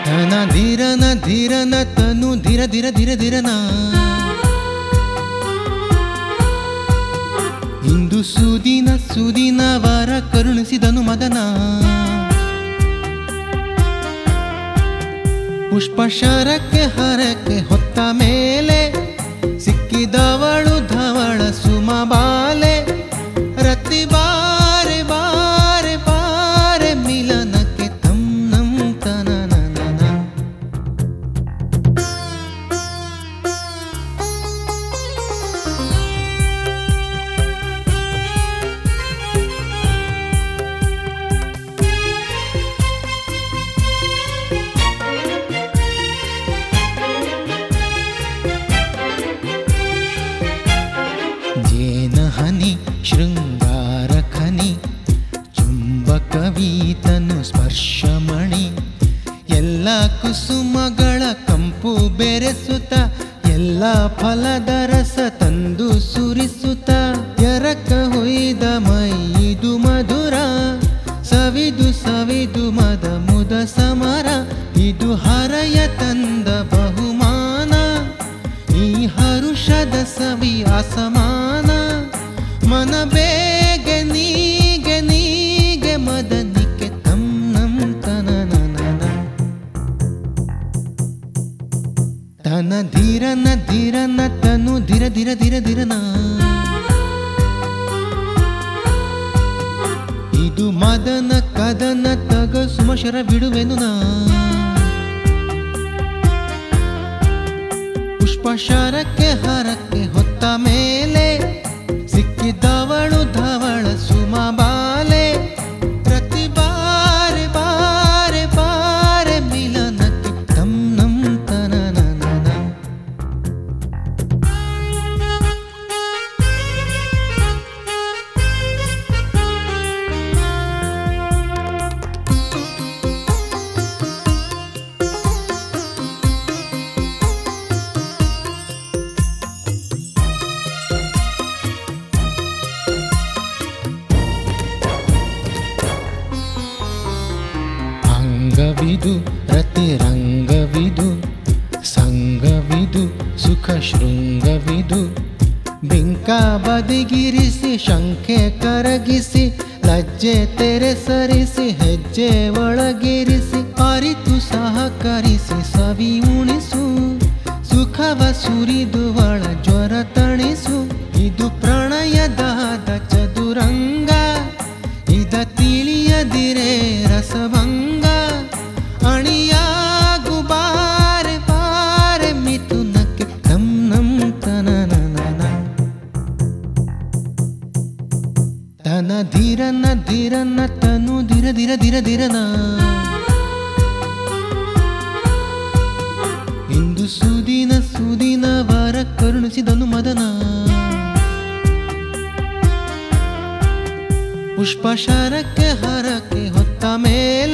ಧನ ಧೀರನ ಧೀರನ ತನು ಧೀರ ಧೀರ ಧೀರ ಧೀರನ ಇಂದು ಸುದಿನ ಸುದಿನ ವರ ಕರುಣಿಸಿದನು ಮದನ ಪುಷ್ಪ ಶರಕ್ಕೆ ಹರಕ್ಕೆ ಹೊತ್ತ ಮೇಲೆ ಸಿಕ್ಕಿದವಳು ಧವಳ ಸುಮ ಬಾಲೆ ರತಿ ಬಾರೆ ಬಾರೆ ಬಾರೆ ಮಿಲನಕ್ಕೆ ತಂ ನಂ ತನನನನ. ಜೇನ ಹನಿ ಶೃಂಗಾರ ಖನಿ ಚುಂಬಕವೀತನು ಸ್ಪರ್ಶಮಣಿ ಎಲ್ಲ ಕುಸುಮಗಳ ಕಂಪು ಬೆರೆಸುತ್ತ ಎಲ್ಲ ಫಲದ ರಸ ತಂದು ಸುರಿಸುತ್ತ ಎರಕ ಹೊಯ್ದ ಮೈದು ಮಧುರ ಸವಿದು ಸವಿದು ಮದ ಮುದ ಸಮರ ಇದು ಹರಯ ತಂದ ಬಹುಮಾನ ಈ ಹರುಷದ ಸವಿ ಅಸಮಾನ ಮನ ಬೇಗ ನೀಗೆ ನೀಗೆ ಮದನಿಕೆ ತಂ ನಂ ತನನನನ. ತನ ಧೀರನ ಧೀರನ ತನು ಧಿರ ಧಿರ ಧಿರ ಧಿರನ ಇದು ಮದನ ಕದನ ತಗ ಸುಮಶರ ಬಿಡುವೆನು ನಾ ಪುಷ್ಪ ಶರಕ್ಕೆ ಹರಕ್ಕೆ ಹೊತ್ತ ಮೇಲೆ ಸಿಕ್ಕಿದವಳು ಧವಳ ಸುಮ ಬಾಲೆ ಪ್ರತಿ ಬಾರೆ ಬಾರೆ ಬಾರೆ ಮಿಲನಕ್ಕೆ ತಂ ನಂ ತನನನನ. ಅಂಗವಿದು ರತಿರಂಗವಿದು ಸಂಗವಿದು ಸುಖ ಶೃಂಗವಿದು ಬಿಂಕ ಬದಿಗಿರಿಸಿ ಶಂಖೆ ಕರಗಿಸಿ ಲಜ್ಜೆ ತೆರೆ ಸರಿಸಿ ಹೆಜ್ಜೆ ಒಳಗಿರಿಸಿ ಅರಿತು ಸಹಕರಿಸಿ ಸವಿ ಉಣಿಸು ಸುಖವ ಸುರಿದು ಒಳ ಜ್ವರ ತಣಿಸು ಇದು ಪ್ರಣಯದಾದ ಚದುರಂಗ ಇದ ತಿಳಿಯದಿರೆ ರಸಭಂಗ ಅಣಿಯಾಗು ಬಾರೆ ಬಾರೆ ಮಿಥುನಕ್ಕೆ ತಂ ನಂ ತನನನನ. ತನ ಧೀರನ ಧೀರನ ತನು ಧಿರ ಧಿರ ಧಿರ ಧಿರನ ಇಂದು ಸುದಿನ ಸುದಿನ ವರ ಕರುಣಿಸಿದನು ಮದನ ಪುಷ್ಪ ಶರಕ್ಕೆ ಹರಕ್ಕೆ ಹೊತ್ತ ಮೇಲೆ